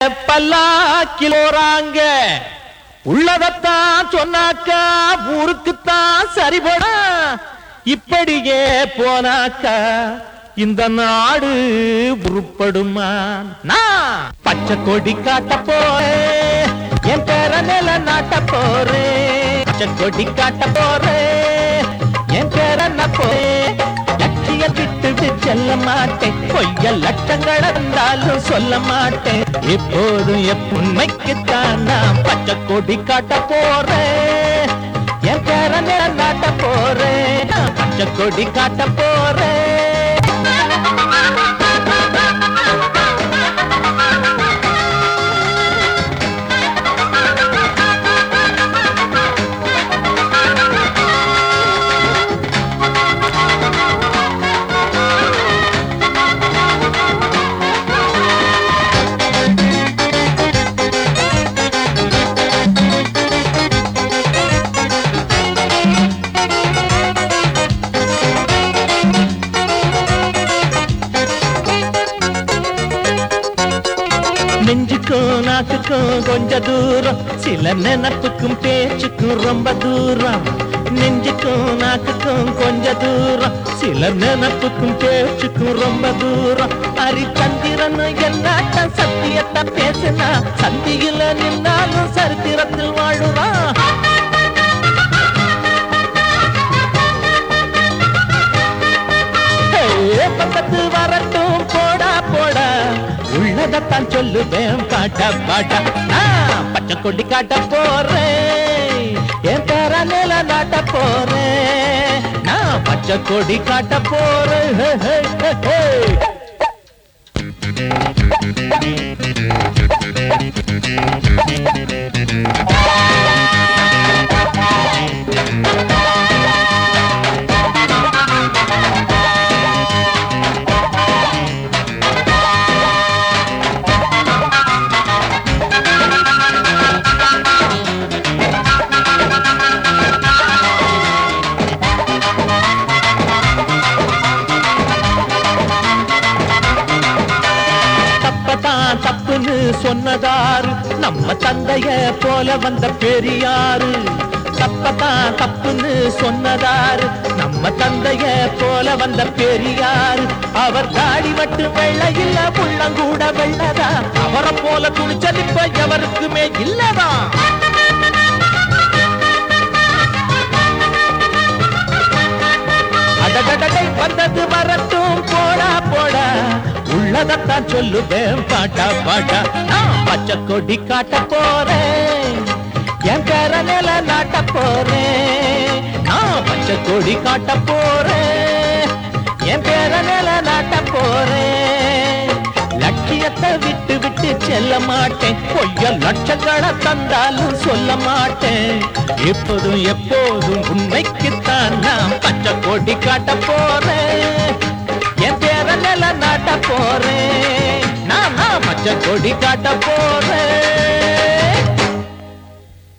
பல்லாக்கிலோராங்க உள்ளதத்தான் சொன்னாக்கா ஊருக்குத்தான் சரிபடா இப்படியே போனாக்கா இந்த நாடு உருப்படுமா நான் பச்சை கொடி காட்ட போறேன் என் பேர நில நாட்ட போறேன் பச்சை கொடி காட்ட போறேன் என் பேர போறேன் லட்சிய விட்டு செல்ல மாட்டேன் பொய்ய லட்சங்கள் இருந்தாலும் சொல்ல மாட்டேன் எப்போதும் உண்மைக்குத்தான் நான் பச்சை கொடி காட்ட போறேன் என் பேர நாட்ட போறேன் நான் பச்சை கொடி காட்ட போறேன் நெஞ்சுக்கும் நாக்குக்கும் கொஞ்ச தூரம் சில நினப்புக்கும் பேச்சுக்கும் ரொம்ப தூரம் நெஞ்சுக்கும் நாக்குக்கும் கொஞ்ச தூரம் சில நினப்புக்கும் பேச்சுக்கும் ரொம்ப தூரம் ஹரிச்சந்திரன் என்னாட்ட சத்தியத்தை பேசினா சந்தியில நின்னாலும் சரித்திரத்தில் வாழுறான் ஏ, பக்கத்து வரட்டும் போடா போடா உள்ளதத்தான் சொல்லுவேன் பாட்டா பாட்டா நான் பச்சை கொடி காட்ட போறேன் என் பேர நில நாட்ட போறேன் நான் பச்சை கொடி காட்ட போறேன் ஹே, ஹே, ஹே, ஹே. தப்பதான் தப்புன்னு சொன்னதாரு நம்ம தந்தைய போல வந்த பெரியாரு தப்பதான் தப்புன்னு சொன்னதாரு நம்ம தந்தைய போல வந்த பெரியாரு அவர் தாடி மட்டும் வெள்ள இல்ல உள்ளங்கூட வெள்ளதா அவரை போல துணிச்சல் இப்ப எவருக்குமே இல்லதான் அடடடடை வந்தது வரட்டும் போடா போடா உள்ளதத்தான் சொல்லுவேன் பாட்டா பாட்டா நான் பச்சை கொடி காட்ட போறேன் என் கர நில நாட்ட போறேன் நான் பச்சை கொடி காட்ட போறேன் என் பேர நில நாட்ட போறேன் லட்சியத்தை விட்டு விட்டு செல்ல மாட்டேன் பொய்ய லட்சங்களை தந்தாலும் சொல்ல மாட்டேன் எப்போதும் எப்போதும் உண்மைக்குத்தான் நான் பச்சை கொடி காட்ட போறேன் என் பேர நில நாட்ட போறேன் நான் நான் பச்சை கொடி காட்ட போறேன்